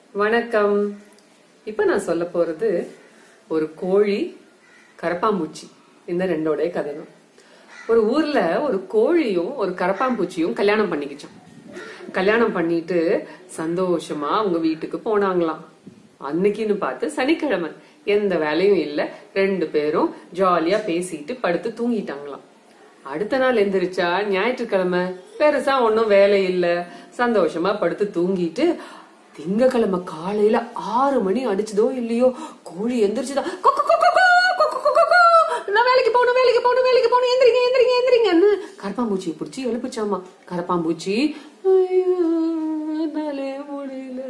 வணக்கம் இப்ப நான் சொல்ல போறது ஒரு கோழி கரப்பாம்பூச்சி இந்த ரெண்டோடைய கதை தான் ஒரு ஊர்ல ஒரு கோழியும் ஒரு கரப்பாம்பூச்சியும் கல்யாணம் பண்ணிக்கிச்சான் கல்யாணம் பண்ணிட்டு சந்தோஷமா அவங்க வீட்டுக்கு போனாங்களாம் அன்னைக்குன்னு பார்த்து சனிக்கிழமை எந்த வேலையும் இல்ல ரெண்டு பேரும் ஜாலியா பேசிட்டு படுத்து தூங்கிட்டாங்களாம் அடுத்த நாள் எந்திரிச்சா ஞாயிற்றுக்கிழமை பெருசா ஒன்னும் வேலை இல்ல சந்தோஷமா படுத்து தூங்கிட்டு திங்கக்கிழமை காலையில ஆறு மணி அடிச்சதோ இல்லையோ கோழி எந்திரிச்சுதான் கொக்கு கொக்கு கொக்கு, கொக்கு கொக்கு கொக்கு. நான் வேலைக்கு போகணும் வேலைக்கு போகணும் வேலைக்கு போகணும் எந்திரிங்க எந்திரிங்க எந்திரிங்கன்னு கரப்பாம்பூச்சியை பிடிச்சி எழுப்பிச்சாமா கரப்பாம்பூச்சி "ஐயோ, என்னாலே முடியல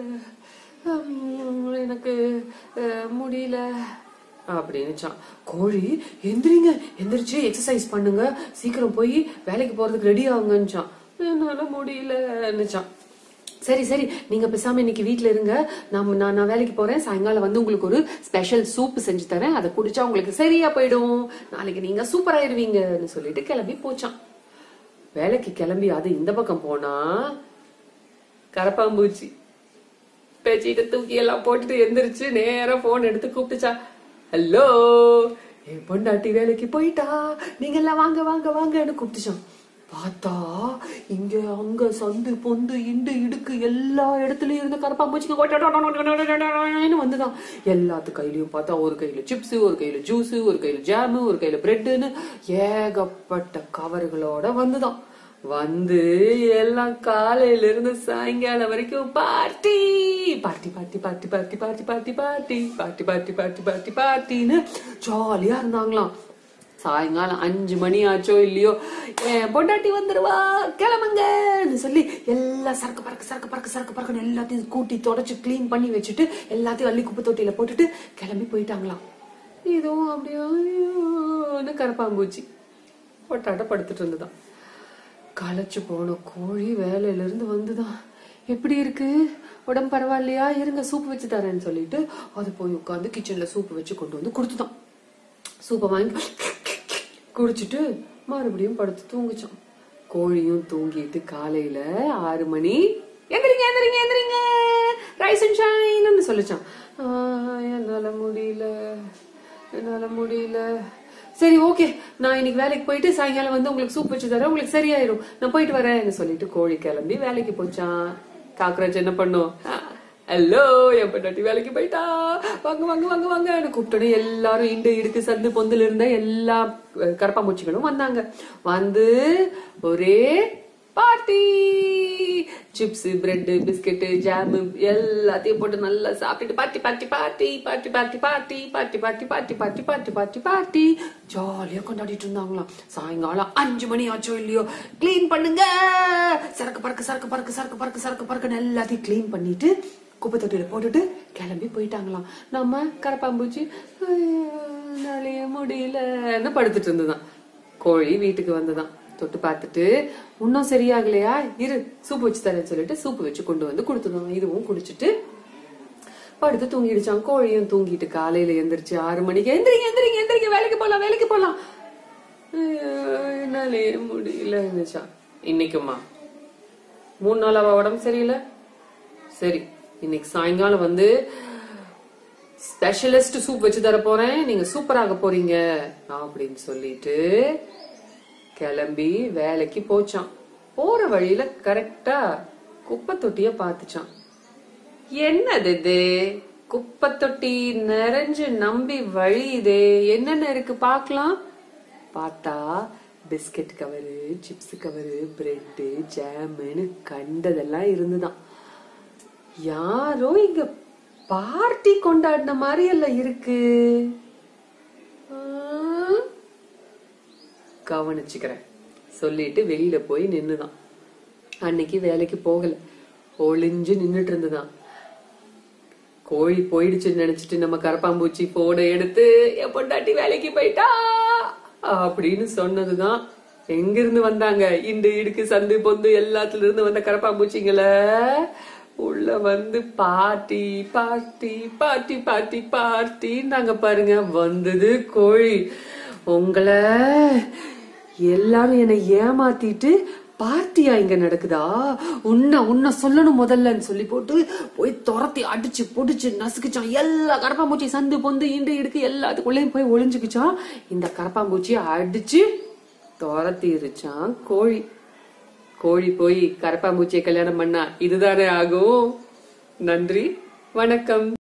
ஹம், எனக்கு அஹ், முடியல அப்படின்னுச்சான் கோழி எந்திரிங்க எந்திரிச்சு எக்ஸசைஸ் பண்ணுங்க சீக்கிரம் போய் வேலைக்கு போறதுக்கு ரெடி ஆகுங்கன்னுச்சான் என்னால முடியலன்னுச்சான் சரி சரி நீங்க பேசாம இன்னைக்கு வீட்ல இருங்க நான் நான் நான் வேலைக்கு போறேன் சாயங்காலம் வந்து உங்களுக்கு ஒரு ஸ்பெஷல் சூப் செஞ்சு தரேன் அதை குடிச்சா உங்களுக்கு சரியா போயிடும் நாளைக்கு நீங்க சூப்பர் ஆயிருவீங்கன்னு சொல்லிட்டு கிளம்பி போச்சான் வேலைக்கு கிளம்பி அது இந்த பக்கம் போனா கரப்பாம்பூச்சி பேச்சிட்டு தூக்கி எல்லாம் போட்டுட்டு எந்திரிச்சு நேரா போன் எடுத்து கூப்பிட்டுச்சா ஹலோ என் பொண்டாட்டி வேலைக்கு போயிட்டா நீங்க எல்லாம் வாங்க வாங்க வாங்கன்னு கூப்பிட்டுச்சான் பார்த்தா இங்க அங்க சந்து பொந்து இண்டு இடுக்கு எல்லா இடத்துலயும் இருந்த கரப்பாம்பூச்சிக்கு வந்துதான் எல்லாத்து கையிலயும் பார்த்தா ஒரு கையில சிப்ஸ் ஒரு கையில ஜூஸ் ஒரு கையில ஜாமு ஒரு கையில பிரெட்னு ஏகப்பட்ட கவர்களோட வந்துதான் வந்து எல்லாம் காலையில இருந்து சாயங்காலம் வரைக்கும் party party party party party party party party party party party party பார்ட்டின்னு ஜாலியா இருந்தாங்களாம் சாயங்காலம் அஞ்சு மணி ஆச்சோ இல்லையோ என் பொண்டாட்டி வந்துருவா கிளம்புங்கன்னு சொல்லி எல்லா சரக்கு பறக்கு சரக்கு பறக்கு சரக்கு பறக்குன்னு எல்லாத்தையும் கூட்டி தொடச்சு க்ளீன் பண்ணி வச்சுட்டு எல்லாத்தையும் அள்ளி குப்பை தொட்டியில போட்டுட்டு கிளம்பி போயிட்டாங்களாம் இதுவும் அப்படியே கரப்பாம்பூச்சி பொட்டாட்ட படுத்துட்டு இருந்துதான் களைச்சு போன கோழி வேலையில இருந்து வந்துதான் எப்படி இருக்கு உடம்பு பரவாயில்லையா இருங்க சூப் வச்சு தரேன்னு சொல்லிட்டு அது போய் உட்காந்து கிச்சன்ல சூப் வச்சு கொண்டு வந்து கொடுத்துதான் சூப்பை வாங்கி குடிச்சிட்டு மறுபடியும் படுத்து தூங்குச்சான் கோழியும் தூங்கிட்டு காலையில ஆறு மணி எந்திரிங்க எந்திரிங்க எந்திரிங்க ரைஸ் அண்ட் ஷைன்னு சொல்லிச்சான் "ஆஹ், என்னால முடியல என்னால முடியல சரி ஓகே நான் இன்னைக்கு வேலைக்கு போயிட்டு சாயங்காலம் வந்து உங்களுக்கு சூப் வச்சு தரேன் உங்களுக்கு சரியாயிரும் நான் போயிட்டு வரேன்னு சொல்லிட்டு கோழி கிளம்பி வேலைக்கு போச்சான் காக்ரோச் என்ன பண்ணும் ஹலோ என் பொண்டாட்டி வேலைக்கு போயிட்டா வாங்க வாங்க வாங்க வாங்கன்னு கூப்பிட்டோன்னே எல்லாரும் இண்டு இடுக்கு சந்து பொந்துல இருந்த எல்லா அஹ், கரப்பாம்பூச்சிகளும் வந்தாங்க வந்து ஒரே party chips bread biscuit jam எல்லாத்தையும் போட்டு நல்லா சாப்பிட்டுட்டு party party party party party party party party party party party party party ஜாலியா கொண்டாடிட்டு இருந்தாங்களாம் சாயங்காலம் அஞ்சு மணி ஆச்சோ இல்லையோ க்ளீன் பண்ணுங்க சரக்கு பறக்கு சரக்கு பறக்கு சரக்கு பறக்கு சரக்கு பறக்குன்னு எல்லாத்தையும் க்ளீன் பண்ணிட்டு குப்பை தொட்டியில போட்டுட்டு கிளம்பி போயிட்டாங்களாம் நம்ம கரப்பாம்பூச்சி "ஐயோ, என்னாலயே முடியலன்னு படுத்துட்டு இருந்துதான் கோழி வீட்டுக்கு வந்துதான் தொட்டு பார்த்துட்டு இன்னும் சரியாகலையா இரு சூப் வச்சு தரேன்னு சொல்லிட்டு சூப்பு வச்சு கொண்டு வந்து கொடுத்துருந்தோம் இதுவும் குடிச்சிட்டு படுத்து தூங்கிடுச்சான் கோழியும் தூங்கிட்டு காலையில எந்திரிச்சு ஆறு மணிக்கு எந்திரிங்க எந்திரிங்க எந்திரிங்க வேலைக்கு போலாம் வேலைக்கு போலாம் ஐயோ, என்னாலே முடியல இருந்துச்சான் இன்னைக்குமா மூணு நாள் அவ உடம்பு சரியில்லை சரி இன்னைக்கு சாயங்காலம் வந்து ஸ்பெஷலிஸ்ட் சூப் வச்சு தர போறேன் நீங்க சூப்பராக போறீங்க அப்படின்னு சொல்லிட்டு கிளம்பி வேலைக்கு போச்சான் போற வழியில கரெக்டா குப்பை தொட்டிய பாத்துச்சான் என்னது இது குப்பை தொட்டி நிறைஞ்சு நம்பி வழியுதே என்னென்ன இருக்கு பார்க்கலாம் பார்த்தா biscuit cover chips cover bread ஜாமுன்னு கண்டதெல்லாம் இருந்துதான் யாரோ இங்க பார்ட்டி கொண்டாடின மாதிரி எல்லாம் இருக்கு ஆ? கவனிச்சுக்கிறேன் சொல்லிட்டு வெளியில போய் நின்னுதான் அன்னைக்கு வேலைக்கு போகல ஒளிஞ்சு நின்னுட்டு இருந்துதான் கோழி போயிடுச்சுன்னு நினைச்சிட்டு நம்ம கரப்பாம்பூச்சி போனை எடுத்து என் பொண்டாட்டி வேலைக்கு போயிட்டா அப்படின்னு சொன்னதுதான் எங்க இருந்து வந்தாங்க இண்டு இடுக்கு சந்து பொந்து எல்லாத்துல இருந்து வந்த கரப்பாம்பூச்சிங்கள உள்ள வந்து பாட்டி பாட்டி பாட்டி பாட்டி பாட்டி நாங்க பாருங்க வந்தது கோழி உங்களை எல்லாரும் என்னை ஏமாத்திட்டு பார்ட்டியா இங்க நடக்குதா உன்ன உன்ன சொல்லணும் முதல்லன்னு சொல்லி போட்டு போய் துரத்தி அடிச்சு புடிச்சு நசுக்குச்சான் எல்லா கரப்பாம்பூச்சி சந்து பொந்து இண்டு இடுக்கு எல்லாத்துக்குள்ளேயும் போய் ஒளிஞ்சுக்குச்சான் இந்த கரப்பாம்பூச்சியை அடிச்சு துரத்திருச்சான் கோழி கோழி போய் கரப்பாம்பூச்சியை கல்யாணம் பண்ணா இதுதானே ஆகும் நன்றி வணக்கம்